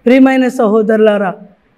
ప్రియమైన సహోదరులారా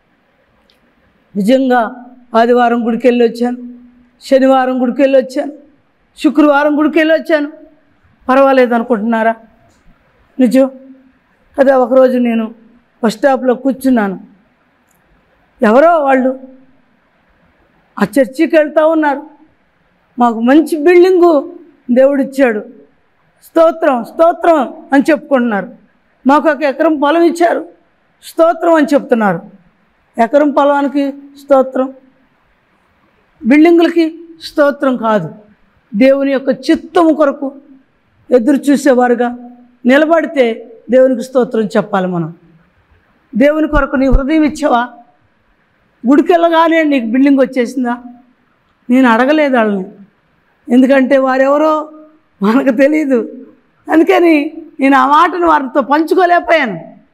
నిజంగా ఆదివారం గుడికి వెళ్ళి వచ్చాను శనివారం గుడికి వెళ్ళి వచ్చాను శుక్రవారం గుడికి వెళ్ళి వచ్చాను పర్వాలేదు అనుకుంటున్నారా నిజం అదే ఒకరోజు నేను బస్ స్టాప్లో కూర్చున్నాను ఎవరో వాళ్ళు ఆ చర్చికి వెళ్తూ ఉన్నారు మాకు మంచి బిల్డింగు దేవుడిచ్చాడు స్తోత్రం స్తోత్రం అని చెప్పుకుంటున్నారు మాకు ఒక ఎకరం పొలం ఇచ్చారు స్తోత్రం అని చెప్తున్నారు ఎకరం పొలానికి స్తోత్రం బిల్డింగులకి స్తోత్రం కాదు దేవుని యొక్క చిత్తము కొరకు ఎదురు చూసేవారుగా నిలబడితే దేవునికి స్తోత్రం చెప్పాలి మనం దేవుని కొరకు నీ హృదయం ఇచ్చావా గుడికి వెళ్ళగానే నీకు బిల్డింగ్ వచ్చేసిందా నేను అడగలేదు వాళ్ళని ఎందుకంటే వారెవరో మనకు తెలియదు అందుకని నేను ఆ మాటను వారితో పంచుకోలేకపోయాను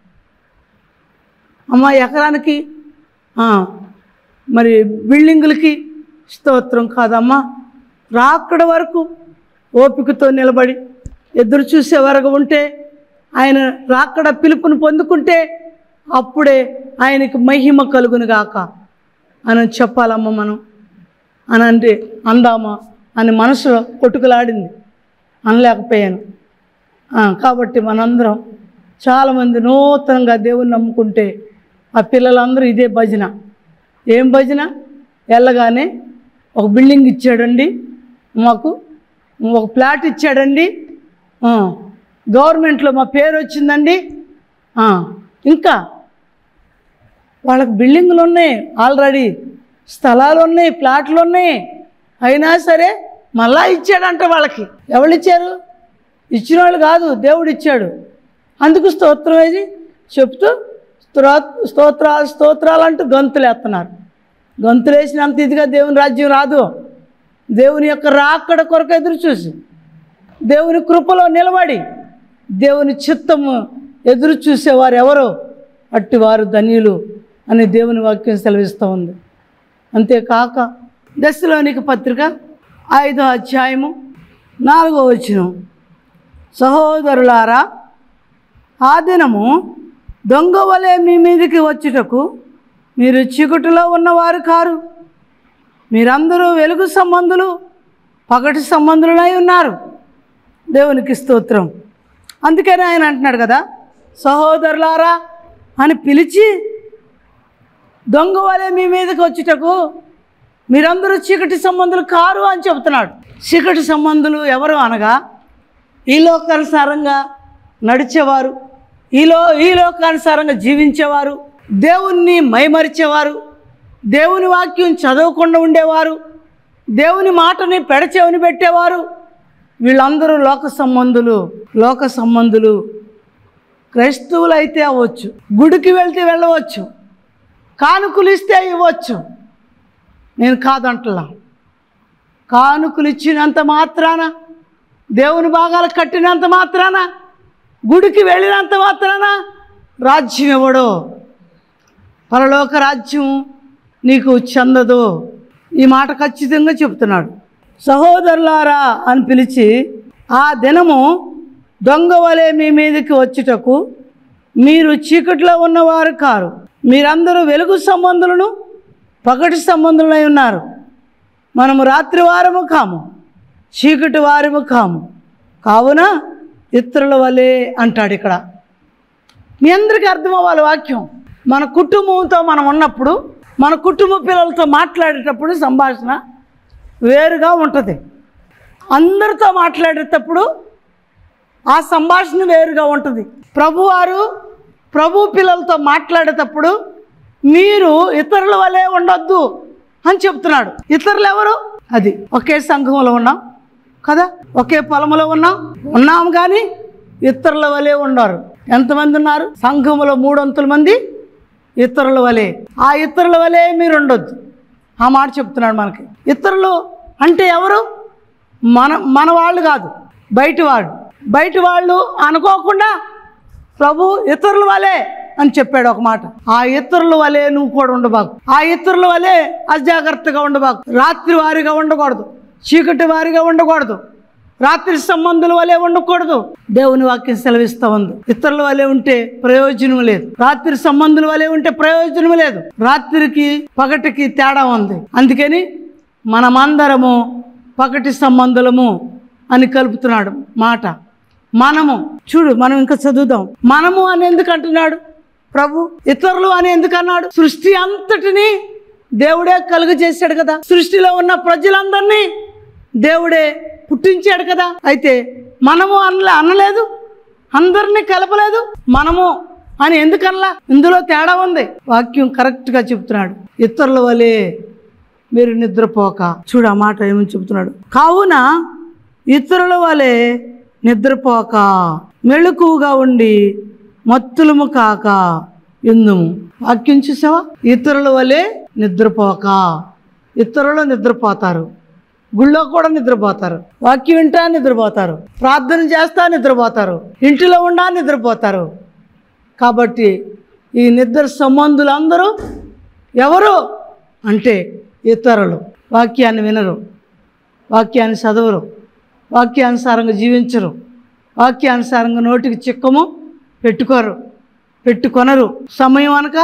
అమ్మ ఎకరానికి ఆ, మరి బిల్డింగులకి స్తోత్రం కాదమ్మా రాక్కడ వరకు ఓపికతో నిలబడి ఎదురు చూసే వరకు ఉంటే ఆయన రాక్కడ పిలుపుని పొందుకుంటే అప్పుడే ఆయనకి మహిమ కలుగును గాక అని చెప్పాలమ్మ మనం అని అంటే అందామా అని మనసులో కొట్టుకులాడింది అనలేకపోయాను ఆ, కాబట్టి మనందరం చాలామంది నూతనంగా దేవుని నమ్ముకుంటే ఆ పిల్లలందరూ ఇదే భజన ఏం భజన వెళ్ళగానే ఒక బిల్డింగ్ ఇచ్చాడండి మాకు ఒక ప్లాట్ ఇచ్చాడండి ఆ, గవర్నమెంట్లో మా పేరు వచ్చిందండి ఆ, ఇంకా వాళ్ళకి బిల్డింగులు ఉన్నాయి ఆల్రెడీ స్థలాలు ఉన్నాయి ప్లాట్లు ఉన్నాయి అయినా సరే మళ్ళా ఇచ్చాడంట వాళ్ళకి ఎవరు ఇచ్చారు ఇచ్చిన వాళ్ళు కాదు దేవుడు ఇచ్చాడు అందుకు స్తోత్రం వేసి చెప్తూ స్తోత్ర స్తోత్రాలు స్తోత్రాలు అంటూ గంతులు వేస్తున్నారు గంతులు వేసినంత ఇదిగా దేవుని రాజ్యం రాదు దేవుని యొక్క రాకడ కొరకు ఎదురు చూసి దేవుని కృపలో నిలబడి దేవుని చిత్తము ఎదురు చూసేవారు ఎవరో అట్టివారు ధన్యులు అని దేవుని వాక్యం సెలవిస్తూ ఉంది అంతేకాక దశలోనికి పత్రిక ఐదో అధ్యాయము నాలుగో వచనం సహోదరులారా ఆ దినము దొంగ వలె మీ మీదికి వచ్చుటకు మీరు చీకటిలో ఉన్నవారు కారు మీరందరూ వెలుగు సంబంధులు పగటి సంబంధులై ఉన్నారు దేవునికి స్తోత్రం అందుకని ఆయన అంటున్నాడు కదా సహోదరులారా అని పిలిచి దొంగ వలె మీ మీదకి వచ్చుటకు మీరందరూ చీకటి సంబంధులు కారు అని చెబుతున్నాడు చీకటి సంబంధులు ఎవరు అనగా ఈ లోకానుసారంగా నడిచేవారు ఈలో ఈ లోకానుసారంగా జీవించేవారు దేవుణ్ణి మైమరిచేవారు దేవుని వాక్యం చదవకుండా ఉండేవారు దేవుని మాటని పెడచెవిని పెట్టేవారు వీళ్ళందరూ లోక సంబంధులు లోక సంబంధులు క్రైస్తవులు అయితే అవ్వచ్చు గుడికి వెళ్తే వెళ్ళవచ్చు కానుకలు ఇస్తే ఇవ్వచ్చు నేను కాదంటలా కానుకలు ఇచ్చినంత మాత్రాన దేవుని భాగాలు కట్టినంత మాత్రాన గుడికి వెళ్ళినంత మాత్రాన రాజ్యం ఇవ్వడు పరలోక రాజ్యం నీకు చెందదు ఈ మాట ఖచ్చితంగా చెప్తున్నాడు సహోదరులారా అని పిలిచి ఆ దినము దొంగ వలె మీ మీదకి వచ్చుటకు మీరు చీకట్లో ఉన్నవారు కారు మీరందరూ వెలుగు సంబంధులను పగటి సంబంధులై ఉన్నారు మనము రాత్రి వారము కాము చీకటి వారము కాము కావున ఇతరుల వలె అంటాడు ఇక్కడ మీ అందరికీ అర్థం అవ్వాలి వాక్యం మన కుటుంబంతో మనం ఉన్నప్పుడు మన కుటుంబ పిల్లలతో మాట్లాడేటప్పుడు సంభాషణ వేరుగా ఉంటుంది అందరితో మాట్లాడేటప్పుడు ఆ సంభాషణ వేరుగా ఉంటుంది ప్రభువారు ప్రభు పిల్లలతో మాట్లాడేటప్పుడు మీరు ఇతరుల వలె ఉండొద్దు అని చెప్తున్నాడు ఇతరులు ఎవరు అది ఒకే సంఘంలో ఉన్నాం కదా ఒకే పొలంలో ఉన్నాం ఉన్నాం కానీ ఇతరుల వలె ఉండరు ఎంతమంది ఉన్నారు సంఘంలో మూడొంతుల మంది ఇతరుల వలె ఆ ఇతరుల వలె మీరు ఉండొద్దు ఆ మాట చెప్తున్నాడు మనకి ఇతరులు అంటే ఎవరు మన మన వాళ్ళు కాదు బయటి వాళ్ళు బయటి వాళ్ళు అనుకోకుండా ప్రభు ఇతరుల వలె అని చెప్పాడు ఒక మాట ఆ ఇతరుల వలె నువ్వు కూడా ఉండబాకు ఆ ఇతరుల వలె అజాగ్రత్తగా ఉండబాకు రాత్రి వారిగా ఉండకూడదు చీకటి వారిగా ఉండకూడదు రాత్రి సంబంధుల వలె ఉండకూడదు దేవుని వాక్యం సెలవిస్తా ఉంది ఇతరుల వలె ఉంటే ప్రయోజనం లేదు రాత్రి సంబంధుల వలె ఉంటే ప్రయోజనం లేదు రాత్రికి పగటికి తేడా ఉంది అందుకని మనమందరము పగటి సంబంధులము అని కలుపుతున్నాడు మాట మనము చూడు మనం ఇంకా చదువుదాం మనము అని ఎందుకు అంటున్నాడు ప్రభు ఇతరులు అని ఎందుకు అన్నాడు సృష్టి అంతటిని దేవుడే కలుగు చేశాడు కదా సృష్టిలో ఉన్న ప్రజలందరినీ దేవుడే పుట్టించాడు కదా అయితే మనము అనలే అనలేదు అందరినీ కలపలేదు మనము అని ఎందుకనలా ఇందులో తేడా ఉంది వాక్యం కరెక్ట్గా చెప్తున్నాడు ఇతరుల వలె మీరు నిద్రపోక చూడు ఆ మాట ఏమని చెబుతున్నాడు కావున ఇతరుల వలె నిద్రపోక మెళుకువగా ఉండి మత్తులము కాక ఎందుము వాక్యం చూసావా ఇతరుల వలె నిద్రపోక ఇతరులు నిద్రపోతారు గుళ్ళో కూడా నిద్రపోతారు వాక్యం వింటా నిద్రపోతారు ప్రార్థన చేస్తా నిద్రపోతారు ఇంటిలో ఉండా నిద్రపోతారు కాబట్టి ఈ నిద్ర సంబంధులందరూ ఎవరు అంటే ఇతరులు వాక్యాన్ని వినరు వాక్యాన్ని చదవరు వాక్యానుసారంగా జీవించరు వాక్యానుసారంగా నోటికి చిక్కము పెట్టుకోరు పెట్టుకొనరు సమయం అనక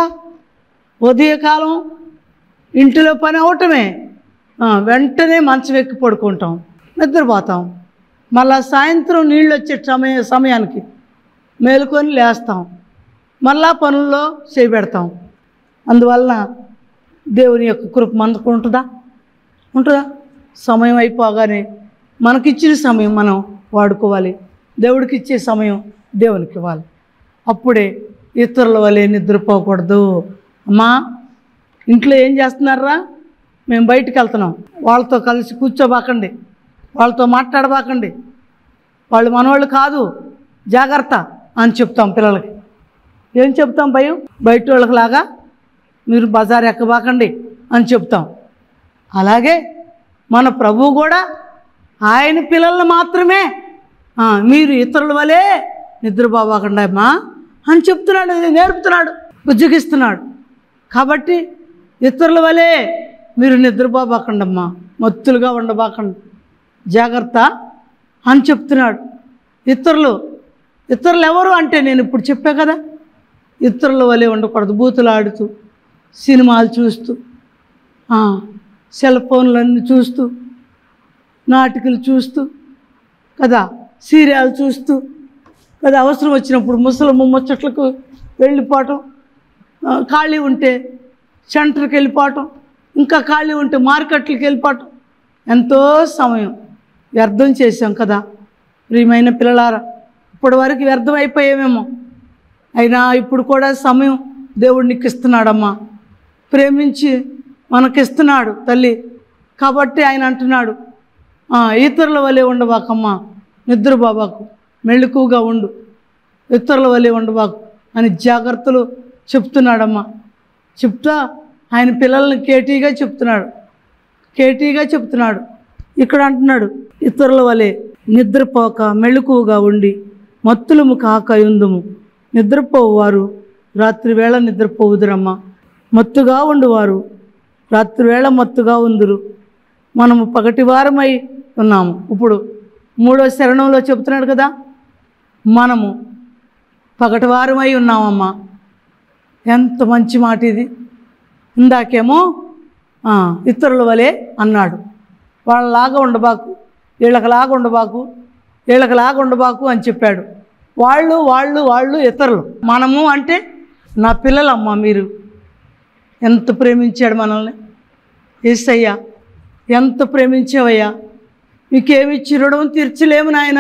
ఉదయకాలం ఇంటిలో పని అవటమే ఆ, వెంటనే మంచం ఎక్కి పడుకుంటాం నిద్రపోతాం మళ్ళా సాయంత్రం నీళ్ళు వచ్చే సమయ సమయానికి మేలుకొని లేస్తాం మళ్ళా పనుల్లో చేపెడతాం అందువలన దేవుని యొక్క కృప మనకు ఉంటుందా ఉంటుందా సమయం అయిపోగానే మనకిచ్చిన సమయం మనం వాడుకోవాలి దేవుడికి ఇచ్చే సమయం దేవునికి ఇవ్వాలి అప్పుడే ఇతరుల వల్లే నిద్రపోకూడదు అమ్మా ఇంట్లో ఏం చేస్తున్నారా మేము బయటికి వెళ్తున్నాం వాళ్ళతో కలిసి కూర్చోబాకండి వాళ్ళతో మాట్లాడబాకండి వాళ్ళు మనవాళ్ళు కాదు జాగ్రత్త అని చెప్తాం పిల్లలకి ఏం చెప్తాం భయం బయట వాళ్ళకి లాగా మీరు బజార్ ఎక్కబాకండి అని చెప్తాం అలాగే మన ప్రభువు కూడా ఆయన పిల్లల్ని మాత్రమే ఆ, మీరు ఇతరుల వలె నిద్రపోవాకండి అమ్మా అని చెప్తున్నాడు ఇది నేర్పుతున్నాడు ఉజ్జగిస్తున్నాడు కాబట్టి ఇతరుల వలె మీరు నిద్రపోబాకండి అమ్మా మత్తులుగా ఉండబాకండి జాగ్రత్త అని చెప్తున్నాడు ఇతరులు ఇతరులు ఎవరు అంటే నేను ఇప్పుడు చెప్పా కదా ఇతరుల వలె ఉండకూడదు బూతులు ఆడుతూ సినిమాలు చూస్తూ ఆ, సెల్ ఫోన్లన్నీ చూస్తూ నాటికలు చూస్తూ కదా సీరియల్ చూస్తూ కదా అవసరం వచ్చినప్పుడు ముసలమ్మ ముచ్చట్లకు వెళ్ళిపోవటం ఆ, ఖాళీ ఉంటే సెంటర్కి వెళ్ళిపోవటం ఇంకా ఖాళీ ఉంటే మార్కెట్లకు వెళ్ళిపోవటం ఎంతో సమయం వ్యర్థం చేశాం కదా ప్రియమైన పిల్లలారా ఇప్పటి వరకు వ్యర్థం అయిపోయామేమో అయినా ఇప్పుడు కూడా సమయం దేవుడు నీకు ఇస్తున్నాడమ్మా ప్రేమించి మనకిస్తున్నాడు తల్లి కాబట్టి ఆయన అంటున్నాడు "ఆ, ఇతరుల వలె ఉండబాకమ్మా నిద్ర బాబాకు మెళుకుగా ఉండు ఇతరుల వలె ఉండబాకు అని జాగ్రత్తలు చెప్తున్నాడమ్మా చెప్తా ఆయన పిల్లల్ని కేటీగా చెప్తున్నాడు కేటీగా చెప్తున్నాడు ఇక్కడ అంటున్నాడు ఇతరుల వలె నిద్రపోక మెళుకువగా ఉండి మత్తులము కాక యుందుము నిద్రపోవారు రాత్రి వేళ నిద్రపోవుదురమ్మా మత్తుగా ఉండువారు రాత్రి వేళ మత్తుగా ఉందురు మనము పగటివారమై ఉన్నాము ఇప్పుడు మూడో శరణంలో చెప్తున్నాడు కదా మనము పగటివారమై ఉన్నామమ్మా ఎంత మంచి మాట ఇది ఇందాకేమో ఆ, ఇతరుల వలె అన్నాడు వాళ్ళలాగా ఉండబాకు వీళ్ళకలాగా ఉండబాకు వీళ్ళకలాగా ఉండబాకు అని చెప్పాడు వాళ్ళు వాళ్ళు వాళ్ళు ఇతరులు మనము అంటే నా పిల్లలమ్మ మీరు ఎంత ప్రేమించాడు మనల్ని ఏసయ్యా ఎంత ప్రేమించావయ్యా మీకేమిచ్చి రుణం తీర్చలేము నాయన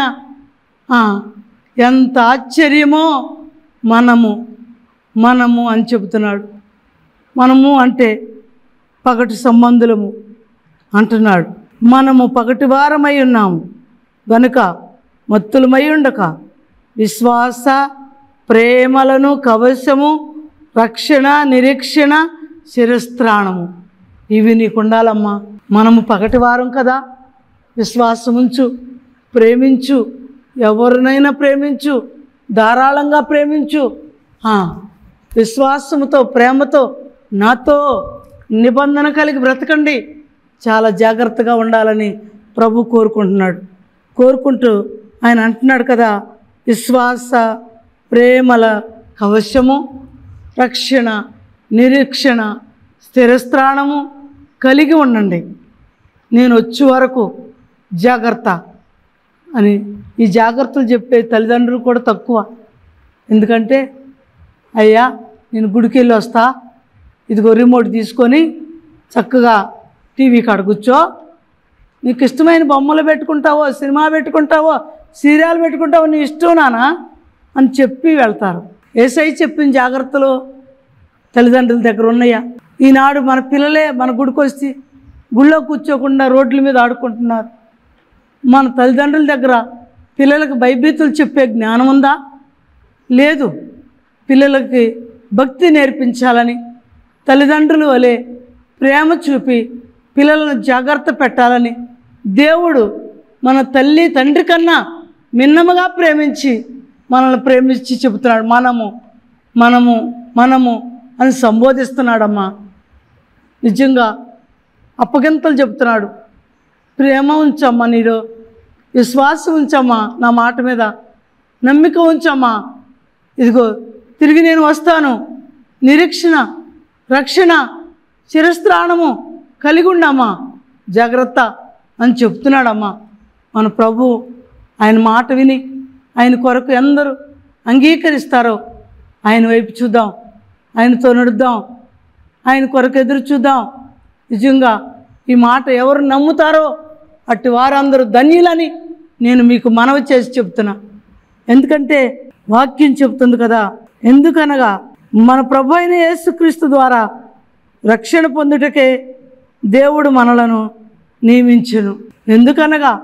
ఎంత ఆశ్చర్యమో మనము మనము అని చెబుతున్నాడు మనము అంటే పగటి సంబంధులము అంటున్నాడు మనము పగటి వారమై ఉన్నాము గనుక మత్తులమై ఉండక విశ్వాస ప్రేమలను కవచము రక్షణ నిరీక్షణ శిరస్త్రాణము ఇవి నీకు ఉండాలమ్మా మనము పగటి వారం కదా విశ్వాసం ఉంచు ప్రేమించు ఎవరినైనా ప్రేమించు ధారాళంగా ప్రేమించు ఆ, విశ్వాసముతో ప్రేమతో నాతో నిబంధన కలిగి బ్రతకండి చాలా జాగ్రత్తగా ఉండాలని ప్రభు కోరుకుంటున్నాడు కోరుకుంటూ ఆయన అంటున్నాడు కదా విశ్వాస ప్రేమల కవశము రక్షణ నిరీక్షణ స్థిరస్థానము కలిగి ఉండండి నేను వచ్చే వరకు జాగ్రత్త అని ఈ జాగ్రత్తలు చెప్పే తల్లిదండ్రులు కూడా తక్కువ ఎందుకంటే అయ్యా నేను గుడికి వెళ్ళి వస్తా ఇదిగో రిమోట్ తీసుకొని చక్కగా టీవీ కాడ కూర్చో నీకు ఇష్టమైన బొమ్మలు పెట్టుకుంటావో సినిమా పెట్టుకుంటావో సీరియల్ పెట్టుకుంటావో నీ ఇష్టం నానా అని చెప్పి వెళ్తారు ఏసై చెప్పిన జాగ్రత్తలు తల్లిదండ్రుల దగ్గర ఉన్నాయా ఈనాడు మన పిల్లలే మన గుడికి వచ్చి గుళ్ళో కూర్చోకుండా రోడ్ల మీద ఆడుకుంటున్నారు మన తల్లిదండ్రుల దగ్గర పిల్లలకు భయభీతులు చెప్పే జ్ఞానం ఉందా లేదు పిల్లలకి భక్తి నేర్పించాలని తల్లిదండ్రులు వలె ప్రేమ చూపి పిల్లలను జాగ్రత్త పెట్టాలని దేవుడు మన తల్లి తండ్రి కన్నా మిన్నముగా ప్రేమించి మనల్ని ప్రేమించి చెబుతున్నాడు మనము మనము మనము అని సంబోధిస్తున్నాడమ్మా నిజంగా అప్పగింతలు చెప్తున్నాడు ప్రేమ ఉంచమ్మా నీలో విశ్వాసం ఉంచమ్మా నా మాట మీద నమ్మిక ఉంచమ్మా ఇదిగో తిరిగి నేను వస్తాను నిరీక్షణ రక్షణ చిరస్త్రాణము కలిగి ఉండమ్మా జాగ్రత్త అని చెప్తున్నాడమ్మా మన ప్రభు ఆయన మాట విని ఆయన కొరకు ఎందరూ అంగీకరిస్తారో ఆయన వైపు చూద్దాం ఆయనతో నడుద్దాం ఆయన కొరకు ఎదురు చూద్దాం నిజంగా ఈ మాట ఎవరు నమ్ముతారో అట్టి వారందరూ ధన్యులని నేను మీకు మనవి చేసి చెప్తున్నా ఎందుకంటే వాక్యం చెప్తుంది కదా ఎందుకనగా మన ప్రభు అయిన యేసుక్రీస్తు ద్వారా రక్షణ పొందుటకే దేవుడు మనలను నియమించును ఎందుకనగా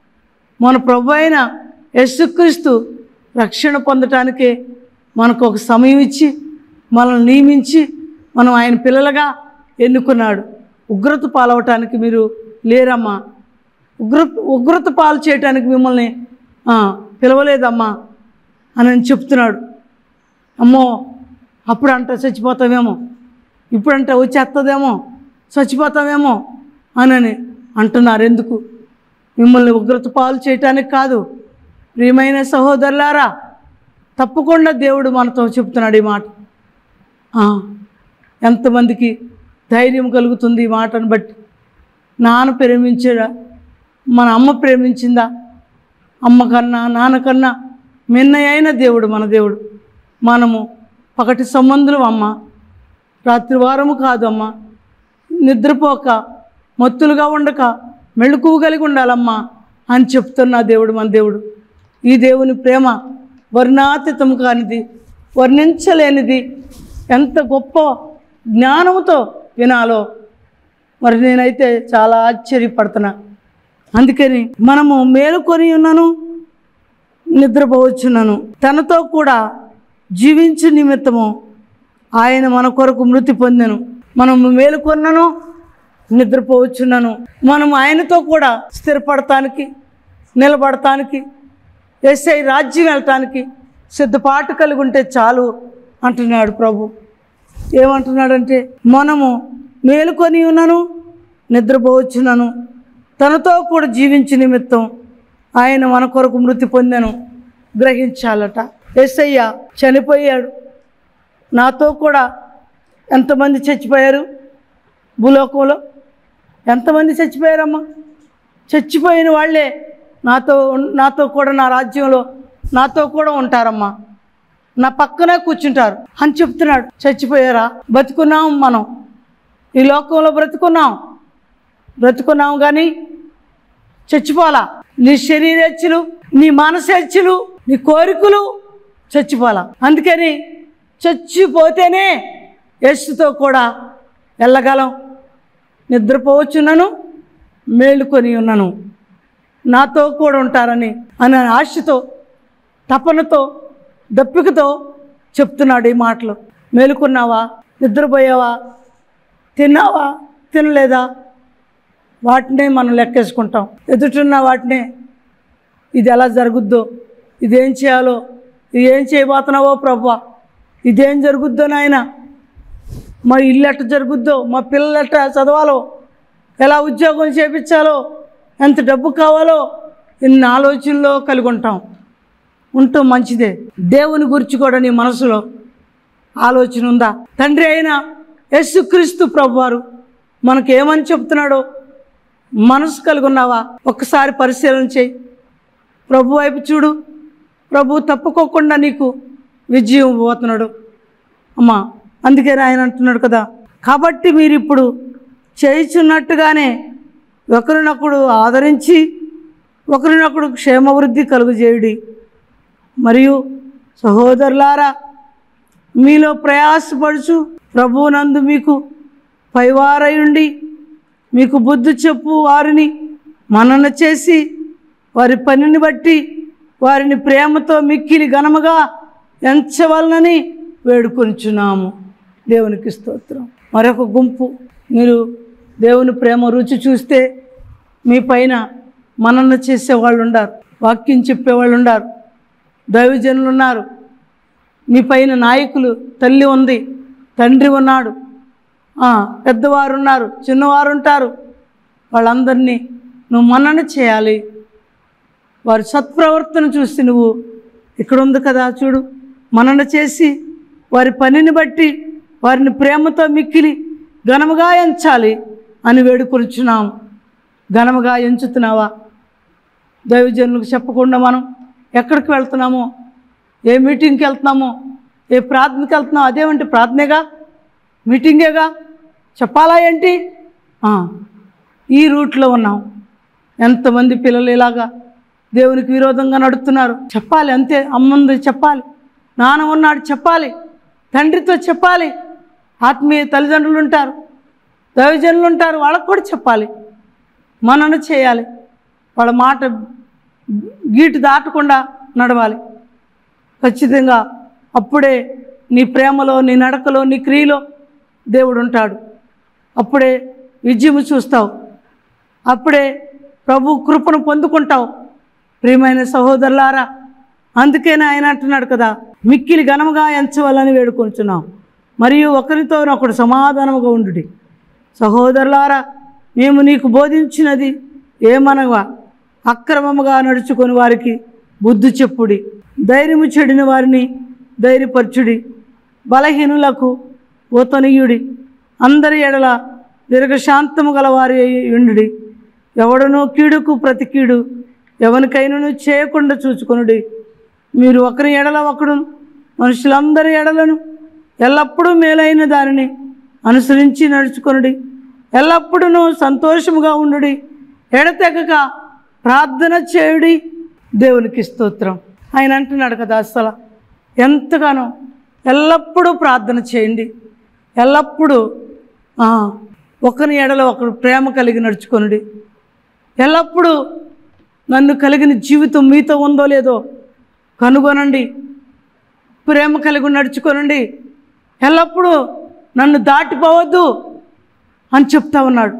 మన ప్రభు అయిన యేసుక్రీస్తు రక్షణ పొందటానికే మనకు ఒక సమయం ఇచ్చి మనల్ని నియమించి మనం ఆయన పిల్లలుగా ఎన్నుకున్నాడు ఉగ్రత పాలవటానికి మీరు లేరమ్మా ఉగ్ర ఉగ్రత పాలు చేయటానికి మిమ్మల్ని ఆ, పిలవలేదమ్మా అని అని చెప్తున్నాడు అమ్మో అప్పుడు అంట చచ్చిపోతామేమో ఇప్పుడంట వచ్చేస్తుందేమో చచ్చిపోతామేమో అనని అంటున్నారు ఎందుకు మిమ్మల్ని ఉగ్రత పాలు చేయటానికి కాదు ప్రియమైన సహోదరులారా తప్పకుండా దేవుడు మనతో చెప్తున్నాడు ఈ మాట ఆ, ఎంతమందికి ధైర్యం కలుగుతుంది ఈ మాటను బట్టి నాన్న ప్రేమించాడా మన అమ్మ ప్రేమించిందా అమ్మ కన్నా నాన్న కన్నా మిన్నయైన దేవుడు మన దేవుడు మనము పగటి సంబంధులు అమ్మ రాత్రి వారము కాదు అమ్మ నిద్రపోక మత్తులుగా ఉండక మెళుకువ కలిగి ఉండాలమ్మా అని చెప్తున్న దేవుడు మన దేవుడు ఈ దేవుని ప్రేమ వర్ణాతీతం కానిది వర్ణించలేనిది ఎంత గొప్ప జ్ఞానంతో వినాలో మరి నేనైతే చాలా ఆశ్చర్యపడుతున్నా అందుకని మనము మేలుకొని ఉన్నాను నిద్రపోవచ్చున్నాను తనతో కూడా జీవించు నిమిత్తము ఆయన మన కొరకు మృతి పొందెను మనము మేలుకొన్నను నిద్రపోవచ్చున్నాను మనం ఆయనతో కూడా స్థిరపడటానికి నిలబడటానికి ఎస్ఐ రాజ్యం వెళ్ళటానికి సిద్ధపాటు కలిగి ఉంటే చాలు అంటున్నాడు ప్రభు ఏమంటున్నాడంటే మనము మేలుకొని ఉన్నాను నిద్రపోవచ్చున్నాను తనతో కూడా జీవించి నిమిత్తం ఆయన మన కొరకు మృతి పొందాను గ్రహించాలట ఎస్ఐయ చనిపోయాడు నాతో కూడా ఎంతమంది చచ్చిపోయారు భూలోకంలో ఎంతమంది చచ్చిపోయారమ్మా చచ్చిపోయిన వాళ్ళే నాతో ఉన్- నాతో కూడా నా రాజ్యంలో నాతో కూడా ఉంటారమ్మా నా పక్కనే కూర్చుంటారు అని చెప్తున్నాడు చచ్చిపోయారా బతుకున్నాం మనం ఈ లోకంలో బ్రతుకున్నాం బ్రతుకున్నాం కానీ చచ్చిపోలా నీ శరీరేచ్ఛలు నీ మనసేచ్ఛలు నీ కోరికలు చచ్చిపోలా అందుకని చచ్చిపోతేనే యస్సుతో కూడా వెళ్ళగలం నిద్రపోవచ్చున్నాను మేలుకొని ఉన్నాను నాతో కూడా ఉంటారని అనే ఆశతో తపనతో దప్పికతో చెప్తున్నాడు ఈ మాటలు మేలుకున్నావా నిద్రపోయావా తిన్నావా తినలేదా వాటినే మనం లెక్కేసుకుంటాం ఎదుటిన్న వాటినే ఇది ఎలా జరుగుద్దో ఇదేం చేయాలో ఇది ఏం చేయబోతున్నావో ప్రభా ఇదేం జరుగుద్దో నాయన మా ఇల్లు ఎట్ట జరుగుద్దో మా పిల్లలు ఎట్ట చదవాలో ఎలా ఉద్యోగం చేపించాలో ఎంత డబ్బు కావాలో ఇన్ని ఆలోచనలో కలిగి ఉంటాం ఉంటూ మంచిదే దేవుని గురించి కూడా నీ మనసులో ఆలోచన ఉందా తండ్రి అయిన యేసుక్రీస్తు ప్రభువారు మనకు ఏమని చెప్తున్నాడో మనసు కలిగి ఉన్నావా ఒక్కసారి పరిశీలన చేయి ప్రభు వైపు చూడు ప్రభు తప్పుకోకుండా నీకు విజయం పోతున్నాడు అమ్మా అందుకే ఆయన అంటున్నాడు కదా కాబట్టి మీరు ఇప్పుడు చేయుచున్నట్టుగానే ఒకరినొకడు ఆదరించి ఒకరినొకడు క్షేమవృద్ధి కలుగజేయుడి మరియు సహోదరులారా మీలో ప్రయాసపడుచు ప్రభువునందు మీకు పైవారయుండి మీకు బుద్ధి చెప్పు వారిని మనన చేసి వారి పనిని బట్టి వారిని ప్రేమతో మిక్కిలి ఘనముగా ఎంచవలనని వేడుకొంచున్నాము దేవునికి స్తోత్రం మరొక గుంపు మీరు దేవుని ప్రేమ రుచి చూస్తే మీ పైన మనన చేసేవాళ్ళు ఉండారు వాక్యం చెప్పేవాళ్ళు ఉండారు దైవజనులు ఉన్నారు మీ పైన నాయకులు తల్లి ఉంది తండ్రి ఉన్నాడు ఆ, పెద్దవారు ఉన్నారు చిన్నవారు ఉంటారు వాళ్ళందరినీ నువ్వు మన్నన చేయాలి వారి సత్ప్రవర్తన చూసి నువ్వు ఇక్కడ ఉంది కదా చూడు మనన చేసి వారి పనిని బట్టి వారిని ప్రేమతో మిక్కిలి ఘనముగా ఎంచాలి అని వేడుకొలుచున్నాం ఘనముగా ఎంచుతున్నావా దైవజనులకు చెప్పకుండా మనం ఎక్కడికి వెళ్తున్నామో ఏ మీటింగ్కి వెళ్తున్నామో ఏ ప్రార్థనకి వెళ్తున్నామో అదేమంటే ప్రార్థనేగా మీటింగేగా చెప్పాలా ఏంటి ఆ, ఈ రూట్లో ఉన్నాం ఎంతమంది పిల్లలు ఇలాగా దేవునికి విరోధంగా నడుస్తున్నారు చెప్పాలి అంతే అమ్మంది చెప్పాలి నాన్న ఉన్నాడు చెప్పాలి తండ్రితో చెప్పాలి ఆత్మీయ తల్లిదండ్రులు ఉంటారు దైవజనులు ఉంటారు వాళ్ళకు కూడా చెప్పాలి మనను చేయాలి వాళ్ళ మాట గీటు దాటకుండా నడవాలి ఖచ్చితంగా అప్పుడే నీ ప్రేమలో నీ నడకలో నీ క్రియలో దేవుడు ఉంటాడు అప్పుడే విజయము చూస్తావు అప్పుడే ప్రభు కృపను పొందుకుంటావు ప్రియమైన సహోదరులారా అందుకేనే ఆయన అంటున్నాడు కదా మిక్కిలి ఘనముగా ఎంచవాలని వేడుకొంచున్నాం మరియు ఒకరితో ఒకడు సమాధానముగా ఉండుడి సహోదరులారా మేము నీకు బోధించినది ఏమనగా అక్రమముగా నడుచుకొని వారికి బుద్ధి చెప్పుడి ధైర్యము చెడిన వారిని ధైర్యపరచుడి బలహీనులకు ఓతనీయుడి అందరి ఎడల దీర్ఘశాంతము గల వారి ఉండుడి ఎవడనో కీడుకు ప్రతి కీడు ఎవరికైనాను చేయకుండా చూచుకొనుడి మీరు ఒకరి ఎడల ఒకడు మనుషులందరి ఎడలను ఎల్లప్పుడూ మేలైన దానిని అనుసరించి నడుచుకొనుడి ఎల్లప్పుడూ సంతోషముగా ఉండుడి ఎడతెగక ప్రార్థన చేయుడి దేవునికి స్తోత్రం ఆయన అంటున్నాడు కదా అసలు ఎంతగానో ఎల్లప్పుడూ ప్రార్థన చేయండి ఎల్లప్పుడూ ఆ, ఒకరి ఎడల ఒకరు ప్రేమ కలిగి నడుచుకొనుడి ఎల్లప్పుడూ నన్ను కలిగిన జీవితం మీతో ఉందో లేదో కనుగొనండి ప్రేమ కలిగి నడుచుకోనండి ఎల్లప్పుడూ నన్ను దాటిపోవద్దు అని చెప్తా ఉన్నాడు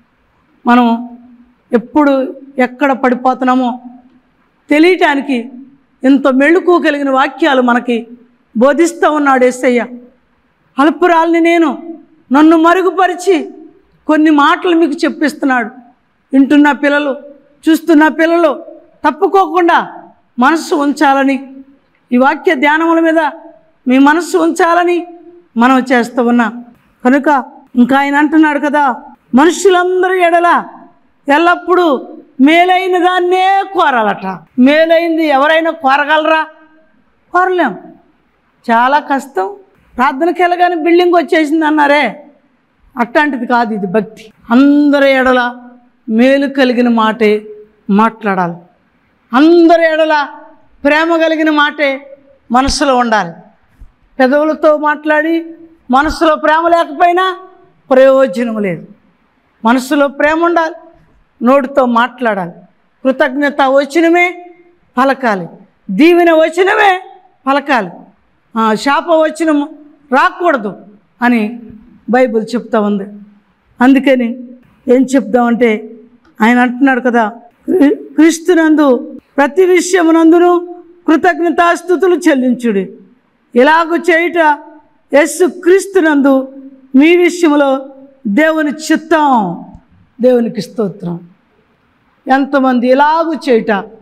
మనం ఎప్పుడు ఎక్కడ పడిపోతున్నామో తెలియటానికి ఇంత మెళుకు కలిగిన వాక్యాలు మనకి బోధిస్తూ ఉన్నాడు ఏసయ్య అల్పురాల్ని నేను నన్ను మరుగుపరిచి కొన్ని మాటలు మీకు చెప్పిస్తున్నాడు వింటున్న పిల్లలు చూస్తున్న పిల్లలు తప్పుకోకుండా మనస్సు ఉంచాలని ఈ వాక్య ధ్యానముల మీద మీ మనస్సు ఉంచాలని మనం చేస్తూ ఉన్నాం కనుక ఇంకా ఆయన అంటున్నాడు కదా మనుషులందరూ ఎడల ఎల్లప్పుడూ మేలైన దాన్నే కోరాలట మేలైంది ఎవరైనా కోరగలరా కోరలేం చాలా కష్టం ప్రార్థనకి వెళ్ళగానే బిల్డింగ్ వచ్చేసింది అన్నారే అట్లాంటిది కాదు ఇది భక్తి అందరి ఎడల మేలు కలిగిన మాటే మాట్లాడాలి అందరి ఎడల ప్రేమ కలిగిన మాటే మనసులో ఉండాలి పెదవులతో మాట్లాడి మనసులో ప్రేమ లేకపోయినా ప్రయోజనం లేదు మనసులో ప్రేమ ఉండాలి నోటితో మాట్లాడాలి కృతజ్ఞత వచనమే పలకాలి దీవెన వచనమే పలకాలి ఆ, శాప వచనం రాకూడదు అని బైబిల్ చెప్తా ఉంది అందుకని ఏం చెప్దామంటే ఆయన అంటున్నాడు కదా క్రీ- క్రీస్తునందు ప్రతి విషయమునందును కృతజ్ఞతాస్థుతులు చెల్లించుడి ఇలాగ చేయుట యేసు క్రీస్తునందు మీ విషయంలో దేవుని చిత్తం దేవునికి స్తోత్రం ఎంతమంది ఇలాగూ చేయుట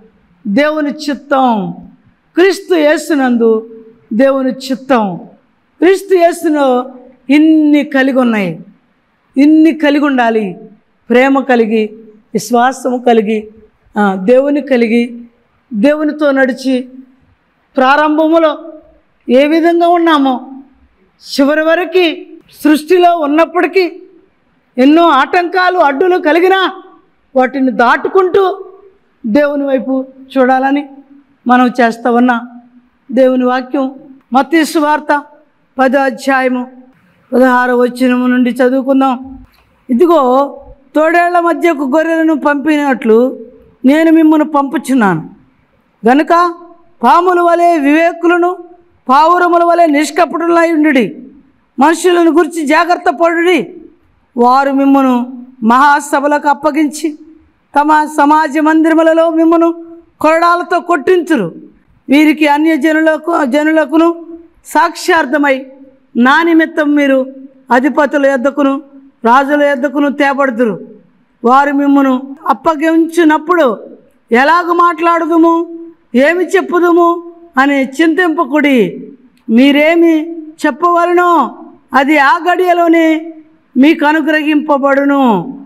దేవుని చిత్తం క్రీస్తు యేసునందు దేవుని చిత్తం క్రీస్తు యేసులో ఇన్ని కలిగి ఉన్నాయి ఇన్ని కలిగి ఉండాలి ప్రేమ కలిగి విశ్వాసము కలిగి ఆ, దేవుని కలిగి దేవునితో నడిచి ప్రారంభములో ఏ విధంగా ఉన్నామో చివరి వరకు సృష్టిలో ఉన్నప్పటికీ ఎన్నో ఆటంకాలు అడ్డులు కలిగినా వాటిని దాటుకుంటూ దేవుని వైపు చూడాలని మనం చేస్తా ఉన్నా దేవుని వాక్యం మత్తీసు వార్త పదో అధ్యాయము పదహారు వచనము నుండి చదువుకుందాం ఇదిగో తోడేళ్ల మధ్యకు గొర్రెలను పంపినట్లు నేను మిమ్మల్ని పంపుచున్నాను గనుక పాముల వలె వివేకులను పావురముల వలె నిష్కపటులై ఉండుడి మనుషులను గురించి జాగ్రత్త పడుడి వారు మిమ్మను మహాసభలకు అప్పగించి తమ సమాజ మందిరములలో మిమ్మను కొరడాలతో కొట్టించురు వీరికి అన్య జనులకు జనులకును సాక్ష్యార్థమై నా నిమిత్తం మీరు అధిపతుల యొద్దకును రాజుల యొద్దకును తేబడుదురు వారు మిమ్మను అప్పగించినప్పుడు ఎలాగ మాట్లాడుదుము ఏమి చెప్పుదుము అని చింతింపకుడి మీరేమి చెప్పవలనో అది ఆ గడియలోనే మీకు అనుగ్రహింపబడును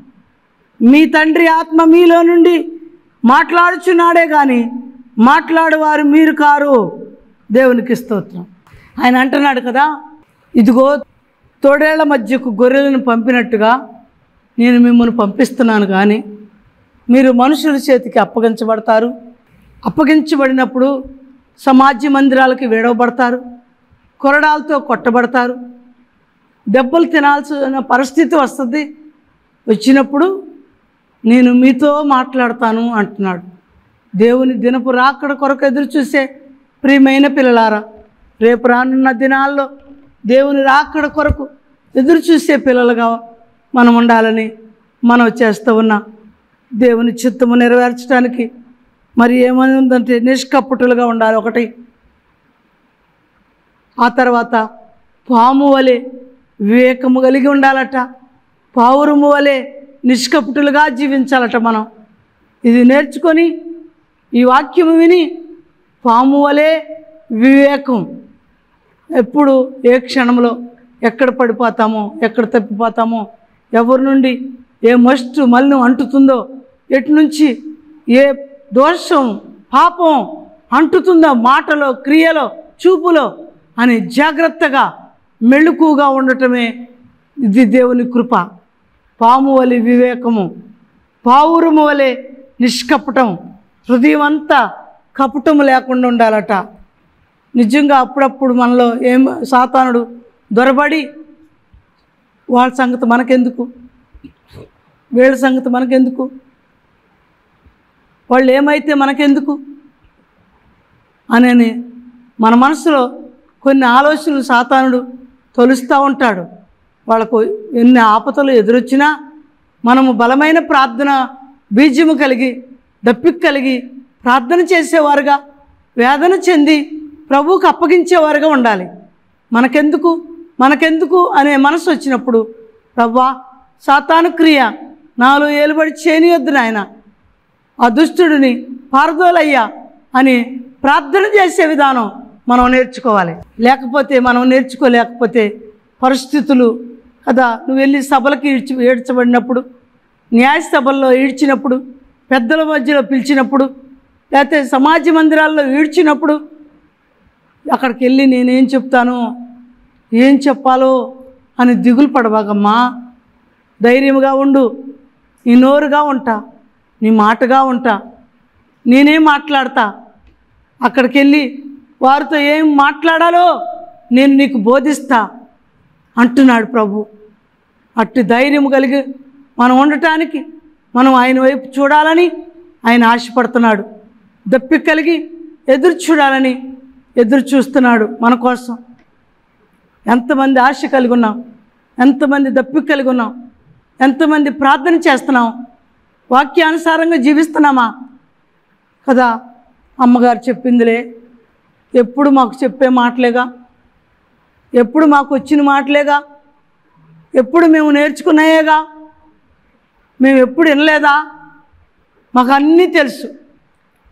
మీ తండ్రి ఆత్మ మీలో నుండి మాట్లాడుచున్నాడే కానీ మాట్లాడేవారు మీరు కారు దేవునికి స్తోత్రం ఆయన అంటున్నాడు కదా ఇదిగో తోడేళ్ల మధ్యకు గొర్రెలను పంపినట్టుగా నేను మిమ్మల్ని పంపిస్తున్నాను కానీ మీరు మనుషుల చేతికి అప్పగించబడతారు అప్పగించబడినప్పుడు సమాజ మందిరాలకి వేడవబడతారు కొరడాలతో కొట్టబడతారు దెబ్బలు తినాల్సిన పరిస్థితి వస్తుంది వచ్చినప్పుడు నేను మీతో మాట్లాడతాను అంటున్నాడు దేవుని దినపు రాకడ కొరకు ఎదురు చూసే ప్రియమైన పిల్లలారా రేపు రానున్న దినాల్లో దేవుని రాకడ కొరకు ఎదురు చూసే పిల్లలుగా మనం ఉండాలని మనం చేస్తూ ఉన్నాం దేవుని చిత్తము నెరవేర్చడానికి మరి ఏమని ఉందంటే నిష్కపటులుగా ఉండాలి ఒకటి ఆ తర్వాత పాము వలె వివేకము కలిగి ఉండాలట పావురము వలె నిష్కపటులుగా జీవించాలట మనం ఇది నేర్చుకొని ఈ వాక్యము విని పాము వలె వివేకం ఎప్పుడు ఏ క్షణంలో ఎక్కడ పడిపోతామో ఎక్కడ తప్పిపోతామో ఎవరి నుండి ఏ మస్టు మలినం అంటుతుందో ఎటు నుంచి ఏ దోషం పాపం అంటుతుందో మాటలో క్రియలో చూపులో అని జాగ్రత్తగా మెళుకుగా ఉండటమే ఇది దేవుని కృప పాము వలె వివేకము పావురము వలె నిష్కపటం హృదయం అంతా కపటము లేకుండా ఉండాలట నిజంగా అప్పుడప్పుడు మనలో ఏం సాతానుడు దొరబడి వాళ్ళ సంగతి మనకెందుకు వీళ్ళ సంగతి మనకెందుకు వాళ్ళు ఏమైతే మనకెందుకు అని మన మనసులో కొన్ని ఆలోచనలు సాతానుడు తొలుస్తూ ఉంటాడు వాళ్ళకు ఎన్ని ఆపదలు ఎదురొచ్చినా మనము బలమైన ప్రార్థన బీజము కలిగి దప్పిక కలిగి ప్రార్థన చేసేవారుగా వేదన చెంది ప్రభువుకు అప్పగించేవారుగా ఉండాలి మనకెందుకు మనకెందుకు అనే మనసు వచ్చినప్పుడు ప్రభా సాతాను క్రియ నాలో ఏలుబడి చేయనియొద్దు నాయన ఆ దుష్టుడిని పారదోలయ్యా అని ప్రార్థన చేసే విధానం మనం నేర్చుకోవాలి లేకపోతే మనం నేర్చుకోలేకపోతే పరిస్థితులు కదా నువ్వు వెళ్ళి సభలకి ఈడ్చి ఏడ్చబడినప్పుడు న్యాయ సభల్లో ఈడ్చినప్పుడు పెద్దల మధ్యలో పిలిచినప్పుడు లేకపోతే సమాజ మందిరాల్లో ఈడ్చినప్పుడు అక్కడికి వెళ్ళి నేనేం చెప్తాను ఏం చెప్పాలో అని దిగులు పడబాగమ్మా ధైర్యంగా ఉండు నీ నోరుగా ఉంటా నీ మాటగా ఉంటా నేనేం మాట్లాడతా అక్కడికి వెళ్ళి వారితో ఏం మాట్లాడాలో నేను నీకు బోధిస్తా అంటున్నాడు ప్రభు అట్టి ధైర్యం కలిగి మనం ఉండటానికి మనం ఆయన వైపు చూడాలని ఆయన ఆశపడుతున్నాడు దప్పిక కలిగి ఎదురు చూడాలని ఎదురు చూస్తున్నాడు మన కోసం ఎంతమంది ఆశ కలిగి ఉన్నాం ఎంతమంది దప్పిక కలిగి ఉన్నాం ఎంతమంది ప్రార్థన చేస్తున్నాం వాక్యానుసారంగా జీవిస్తున్నామా కదా అమ్మగారు చెప్పిందిలే ఎప్పుడు మాకు చెప్పే మాటలేగా ఎప్పుడు మాకు వచ్చిన మాటలేగా ఎప్పుడు మేము నేర్చుకున్నాయేగా మేము ఎప్పుడు వినలేదా మాకు అన్నీ తెలుసు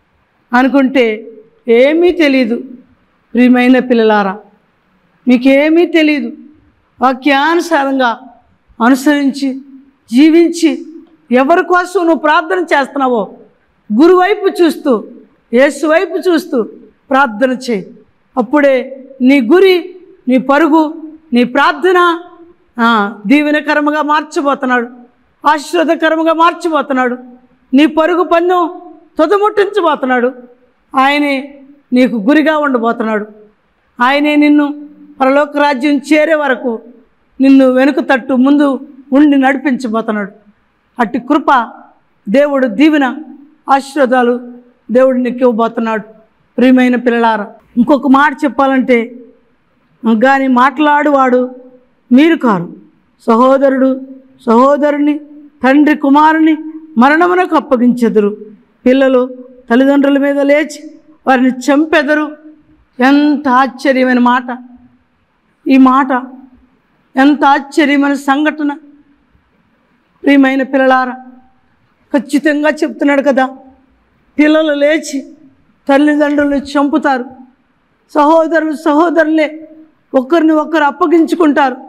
అనుకుంటే ఏమీ తెలియదు ప్రియమైన పిల్లలారా మీకేమీ తెలియదు వాక్యానుసారంగా అనుసరించి జీవించి ఎవరి కోసం నువ్వు ప్రార్థన చేస్తున్నావో గురువైపు చూస్తూ యేసు వైపు చూస్తూ ప్రార్థన చేయి అప్పుడే నీ గురి నీ పరుగు నీ ప్రార్థన ఆ, దీవెనకరముగా మార్చబోతున్నాడు ఆశీర్వాదకరముగా మార్చబోతున్నాడు నీ పరుగు పందెం తుదముట్టించబోతున్నాడు ఆయనే నీకు గురిగా ఉండబోతున్నాడు ఆయనే నిన్ను పరలోక రాజ్యం చేరే వరకు నిన్ను వెనుక తట్టు ముందు ఉండి నడిపించబోతున్నాడు అట్టి కృప దేవుడు దీవెన ఆశీర్వాదాలు దేవుడు నీకు ఇవ్వబోతున్నాడు ప్రియమైన పిల్లలారా ఇంకొక మాట చెప్పాలంటే కానీ మాట్లాడువాడు మీరు కారు సహోదరుడు సహోదరుని తండ్రి కుమారుని మరణమునకు అప్పగించెదరు పిల్లలు తల్లిదండ్రుల మీద లేచి వారిని చంపెదరు ఎంత ఆశ్చర్యమైన మాట ఈ మాట ఎంత ఆశ్చర్యమైన సంఘటన ప్రియమైన పిల్లలారా ఖచ్చితంగా చెప్తున్నాడు కదా పిల్లలు లేచి తల్లిదండ్రులు చంపుతారు సహోదరులు సహోదరులే ఒకరిని ఒకరు అప్పగించుకుంటారు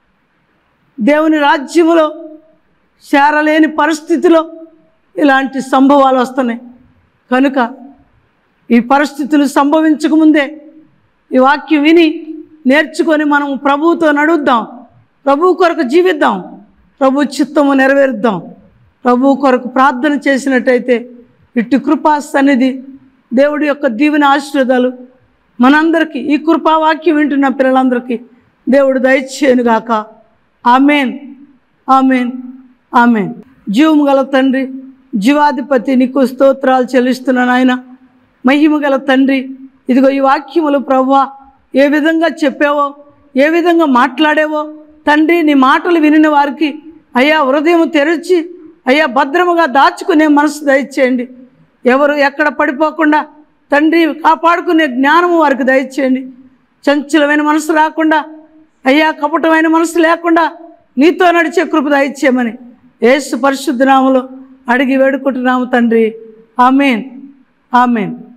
దేవుని రాజ్యములో చేరలేని పరిస్థితిలో ఇలాంటి సంభవాలు వస్తున్నాయి కనుక ఈ పరిస్థితులు సంభవించకముందే ఈ వాక్యం విని నేర్చుకొని మనం ప్రభువుతో నడుద్దాం ప్రభువు కొరకు జీవిద్దాం ప్రభు చిత్తము నెరవేరుద్దాం ప్రభు కొరకు ప్రార్థన చేసినట్టయితే ఇట్టి కృపా సన్నిధి దేవుడి యొక్క దీవెన ఆశీర్వాదాలు మనందరికీ ఈ కృపా వాక్యం వింటున్న పిల్లలందరికీ దేవుడు దయచేయనుగాక ఆమెన్ ఆమెన్ ఆమెన్ జీవము గల తండ్రి జీవాధిపతి నీకు స్తోత్రాలు చెల్లిస్తున్నాను ఆయన మహిమ గల తండ్రి ఇదిగో ఈ వాక్యములు ప్రభువా ఏ విధంగా చెప్పావో ఏ విధంగా మాట్లాడావో తండ్రి నీ మాటలు వినిన వారికి అయ్యా హృదయం తెరిచి అయ్యా భద్రముగా దాచుకునే మనసు దయచేయండి ఎవరు ఎక్కడ పడిపోకుండా తండ్రి కాపాడుకునే జ్ఞానము వారికి దయచేయండి చంచలమైన మనసు రాకుండా అయ్యా కపటమైన మనసు లేకుండా నీతో నడిచే కృప దయచేయమని యేసు పరిశుద్ధ నామములో అడిగి వేడుకుంటున్నాము తండ్రి ఆమెన్ ఆమెన్